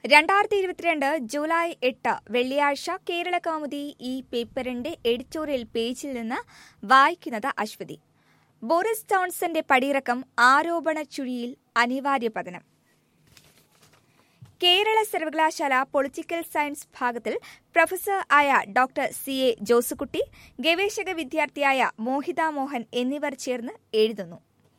രണ്ടായിരത്തി ഇരുപത്തിരണ്ട് ജൂലൈ എട്ട് വെള്ളിയാഴ്ച കേരള കൗമുദി ഈ പേപ്പറിന്റെ എഡിറ്റോറിയൽ പേജിൽ നിന്ന് വായിക്കുന്നത് അശ്വതി ബോറിസ് ജോൺസന്റെ പടിയിറക്കം ആരോപണ ചുഴിയിൽ അനിവാര്യ പതനം കേരള സർവകലാശാല പൊളിറ്റിക്കൽ സയൻസ് ഭാഗത്തിൽ പ്രൊഫസർ ആയ ഡോക്ടർ സി എ ജോസുകുട്ടി ഗവേഷക വിദ്യാർത്ഥിയായ മോഹിത മോഹൻ എന്നിവർ ചേർന്ന് എഴുതുന്നു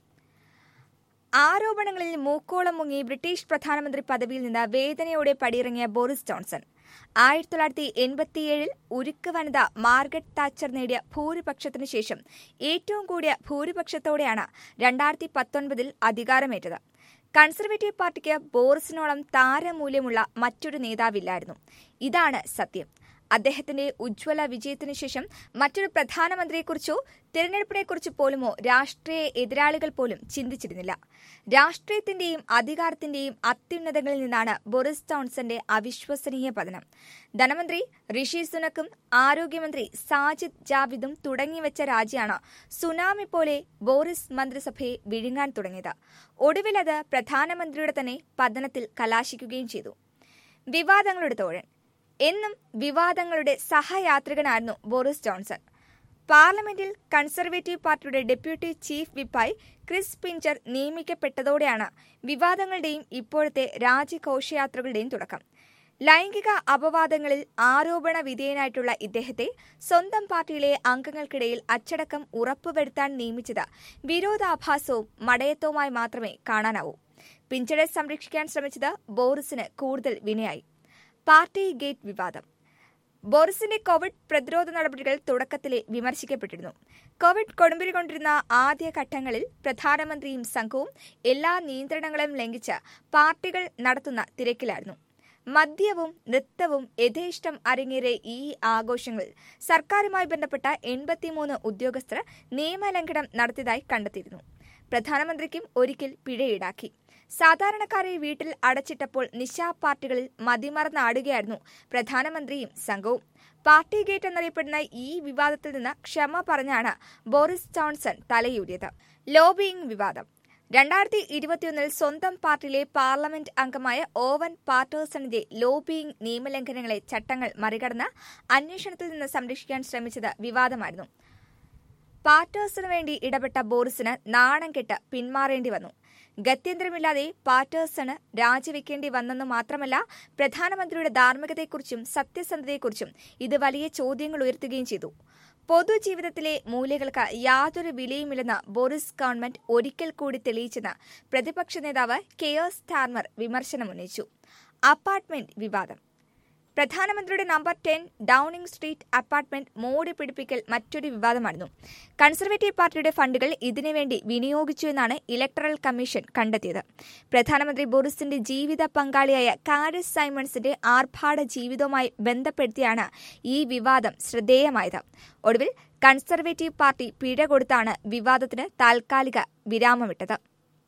ആരോപണങ്ങളിൽ മൂക്കോളം മുങ്ങി ബ്രിട്ടീഷ് പ്രധാനമന്ത്രി പദവിയിൽ നിന്ന് വേദനയോടെ പടിയിറങ്ങിയ ബോറിസ് ജോൺസൺ ആയിരത്തി തൊള്ളായിരത്തി എൺപത്തിയേഴിൽ ഉരുക്ക് വനിത മാർഗരറ്റ് താച്ചർ നേടിയ ഭൂരിപക്ഷത്തിനു ശേഷം ഏറ്റവും കൂടിയ ഭൂരിപക്ഷത്തോടെയാണ് രണ്ടായിരത്തി പത്തൊൻപതിൽ അധികാരമേറ്റത് കൺസർവേറ്റീവ് പാർട്ടിക്ക് ബോറിസിനോളം താരമൂല്യമുള്ള മറ്റൊരു നേതാവില്ലായിരുന്നു ഇതാണ് സത്യം അദ്ദേഹത്തിന്റെ ഉജ്ജ്വല വിജയത്തിനു ശേഷം മറ്റൊരു പ്രധാനമന്ത്രിയെക്കുറിച്ചോ തിരഞ്ഞെടുപ്പിനെക്കുറിച്ച് പോലുമോ രാഷ്ട്രീയ എതിരാളികൾ പോലും ചിന്തിച്ചിരുന്നില്ല രാഷ്ട്രീയത്തിന്റെയും അധികാരത്തിന്റെയും അത്യുന്നതങ്ങളിൽ നിന്നാണ് ബോറിസ് ജോൺസന്റെ അവിശ്വസനീയ പതനം ധനമന്ത്രി ഋഷി സുനക്കും ആരോഗ്യമന്ത്രി സാജിദ് ജാവിദും തുടങ്ങിവെച്ച രാജ്യമാണ് സുനാമി പോലെ ബോറിസ് മന്ത്രിസഭയെ വിഴുങ്ങാൻ തുടങ്ങിയത് ഒടുവിൽ അത് പ്രധാനമന്ത്രിയുടെ തന്നെ പതനത്തിൽ കലാശിക്കുകയും ചെയ്തു വിവാദങ്ങളുടെ തോഴൻ എന്നും വിവാദങ്ങളുടെ സഹയാത്രികനായിരുന്നു ബോറിസ് ജോൺസൺ പാർലമെന്റിൽ കൺസർവേറ്റീവ് പാർട്ടിയുടെ ഡെപ്യൂട്ടി ചീഫ് വിപ്പായി ക്രിസ് പിഞ്ചർ നിയമിക്കപ്പെട്ടതോടെയാണ് വിവാദങ്ങളുടെയും ഇപ്പോഴത്തെ രാജ്യഘോഷയാത്രകളുടെയും തുടക്കം ലൈംഗിക അപവാദങ്ങളിൽ ആരോപണ വിധേയനായിട്ടുള്ള ഇദ്ദേഹത്തെ സ്വന്തം പാർട്ടിയിലെ അംഗങ്ങൾക്കിടയിൽ അച്ചടക്കം ഉറപ്പുവരുത്താൻ നിയമിച്ചത് വിരോധാഭാസവും മടയത്വവുമായി മാത്രമേ കാണാനാവൂ പിഞ്ചറെ സംരക്ഷിക്കാൻ ശ്രമിച്ചത് ബോറിസിന് കൂടുതൽ വിനയായി പാർട്ടി ഗേറ്റ് വിവാദം ബോറിസിന്റെ കോവിഡ് പ്രതിരോധ നടപടികൾ തുടക്കത്തിലെ വിമർശിക്കപ്പെട്ടിരുന്നു കോവിഡ് കൊടുമ്പിരി കൊണ്ടിരുന്ന ആദ്യ ഘട്ടങ്ങളിൽ പ്രധാനമന്ത്രിയും സംഘവും എല്ലാ നിയന്ത്രണങ്ങളും ലംഘിച്ച് പാർട്ടികൾ നടത്തുന്ന തിരക്കിലായിരുന്നു മദ്യവും നൃത്തവും യഥേഷ്ടം അരങ്ങേറിയ ഈ ആഘോഷങ്ങളിൽ സർക്കാരുമായി ബന്ധപ്പെട്ട എൺപത്തിമൂന്ന് ഉദ്യോഗസ്ഥർ നിയമലംഘനം നടത്തിയതായി കണ്ടെത്തിയിരുന്നു പ്രധാനമന്ത്രിക്കും ഒരിക്കൽ പിഴ ഈടാക്കി സാധാരണക്കാരെ വീട്ടിൽ അടച്ചിട്ടപ്പോൾ നിശാ പാർട്ടികളിൽ മതിമറന്നാടുകയായിരുന്നു പ്രധാനമന്ത്രിയും സംഘവും പാർട്ടി ഗേറ്റ് എന്നറിയപ്പെടുന്ന ഈ വിവാദത്തിൽ നിന്ന് ക്ഷമ പറഞ്ഞാണ് ബോറിസ് ജോൺസൺ തലയൂരിയത് ലോബിയിങ് വിവാദം രണ്ടായിരത്തി ഇരുപത്തിയൊന്നിൽ സ്വന്തം പാർട്ടിയിലെ പാർലമെന്റ് അംഗമായ ഓവൻ പാർട്ടേഴ്സണിന്റെ ലോബിയിങ് നിയമലംഘനങ്ങളെ ചട്ടങ്ങൾ മറികടന്ന് അന്വേഷണത്തിൽ നിന്ന് സംരക്ഷിക്കാൻ ശ്രമിച്ചത് വിവാദമായിരുന്നു പാർട്ടേഴ്സിനു വേണ്ടി ഇടപെട്ട ബോറിസിന് നാണം കെട്ട് പിന്മാറേണ്ടി വന്നു ഗത്യന്തരമില്ലാതെ പാർട്ടേഴ്സണ് രാജിവെക്കേണ്ടി വന്നെന്ന് മാത്രമല്ല പ്രധാനമന്ത്രിയുടെ ധാർമ്മികതയെക്കുറിച്ചും സത്യസന്ധതയെക്കുറിച്ചും ഇത് വലിയ ചോദ്യങ്ങൾ ഉയർത്തുകയും ചെയ്തു പൊതുജീവിതത്തിലെ മൂല്യങ്ങൾക്ക് യാതൊരു വിലയുമില്ലെന്ന് ബോറിസ് ഗവൺമെന്റ് ഒരിക്കൽ കൂടി തെളിയിച്ചെന്ന് പ്രതിപക്ഷ നേതാവ് കെയർ സ്റ്റാർമർ വിമർശനമുന്നയിച്ചു അപ്പാർട്ട്മെന്റ് വിവാദം പ്രധാനമന്ത്രിയുടെ number ten Downing street apartment മോടി പിടിപ്പിക്കൽ മറ്റൊരു വിവാദമായിരുന്നു കൺസർവേറ്റീവ് പാർട്ടിയുടെ ഫണ്ടുകൾ ഇതിനുവേണ്ടി വിനിയോഗിച്ചു എന്നാണ് ഇലക്ടറൽ കമ്മീഷൻ കണ്ടെത്തിയത് പ്രധാനമന്ത്രി ബോറിസിന്റെ ജീവിത പങ്കാളിയായ കാരിസ് സൈമൺസിന്റെ ആർഭാട ജീവിതവുമായി ബന്ധപ്പെടുത്തിയാണ് ഈ വിവാദം ശ്രദ്ധേയമായത് ഒടുവിൽ കൺസർവേറ്റീവ് പാർട്ടി പിഴ കൊടുത്താണ് വിവാദത്തിന് താൽക്കാലിക വിരാമമിട്ടത്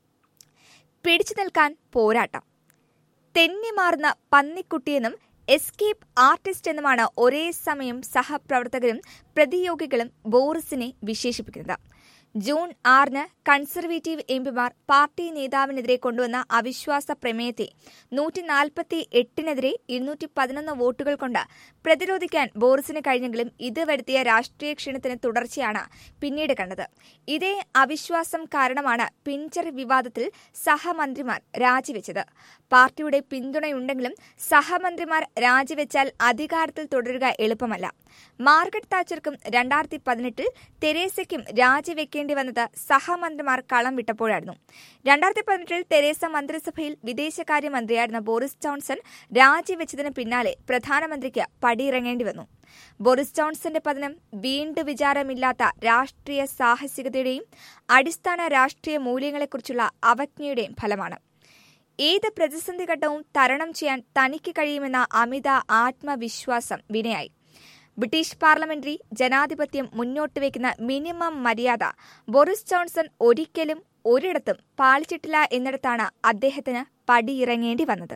പിടിച്ചു നിൽക്കാൻ പോരാട്ടം തെന്നിമാറുന്ന പന്നിക്കുട്ടിയെന്നും എസ്കേപ്പ് ആർട്ടിസ്റ്റ് എന്നുമാണ് ഒരേ സമയം സഹപ്രവർത്തകരും പ്രതിയോഗികളും ബോറിസിനെ വിശേഷിപ്പിക്കുന്നത് ജൂൺ ആറിന് കൺസർവേറ്റീവ് എംപിമാർ പാർട്ടി നേതാവിനെതിരെ കൊണ്ടുവന്ന അവിശ്വാസ പ്രമേയത്തെ നൂറ്റി നാൽപ്പത്തി എട്ടിനെതിരെ ഇരുന്നൂറ്റി പതിനൊന്ന് വോട്ടുകൾ കൊണ്ട് പ്രതിരോധിക്കാൻ ബോറിസിന് കഴിഞ്ഞെങ്കിലും ഇത് വരുത്തിയ രാഷ്ട്രീയ ക്ഷീണത്തിന് തുടർച്ചയാണ് പിന്നീട് കണ്ടത് ഇതേ അവിശ്വാസം കാരണമാണ് പിഞ്ചർ വിവാദത്തിൽ സഹമന്ത്രിമാർ രാജിവെച്ചത് പാർട്ടിയുടെ പിന്തുണയുണ്ടെങ്കിലും സഹമന്ത്രിമാർ രാജിവെച്ചാൽ അധികാരത്തിൽ തുടരുക എളുപ്പമല്ല മാർഗരറ്റ് താച്ചർക്കും രണ്ടായിരത്തി പതിനെട്ടിൽ തെരേസയ്ക്കും രാജിവെക്കേണ്ടി വന്നത് സഹമന്ത്രിമാർ കളം വിട്ടപ്പോഴായിരുന്നു രണ്ടായിരത്തി പതിനെട്ടിൽ തെരേസ മന്ത്രിസഭയിൽ വിദേശകാര്യമന്ത്രിയായിരുന്ന ബോറിസ് ജോൺസൺ രാജിവെച്ചതിന് പിന്നാലെ പ്രധാനമന്ത്രിക്ക് പടിയിറങ്ങേണ്ടി വന്നു ബോറിസ് ജോൺസന്റെ പതനം വീണ്ടു വിചാരമില്ലാത്ത രാഷ്ട്രീയ സാഹസികതയുടെയും അടിസ്ഥാന രാഷ്ട്രീയ മൂല്യങ്ങളെക്കുറിച്ചുള്ള അവജ്ഞയുടെയും ഫലമാണ് ഏത് പ്രതിസന്ധി ഘട്ടവും തരണം ചെയ്യാൻ തനിക്ക് കഴിയുമെന്ന അമിത ആത്മവിശ്വാസം വിനയായി ബ്രിട്ടീഷ് പാർലമെന്ററി ജനാധിപത്യം മുന്നോട്ട് വയ്ക്കുന്ന മിനിമം മര്യാദ ബോറിസ് ജോൺസൺ ഒരിക്കലും ഒരിടത്തും പാലിച്ചിട്ടില്ല എന്നിടത്താണ് അദ്ദേഹത്തിന് പടിയിറങ്ങേണ്ടി വന്നത്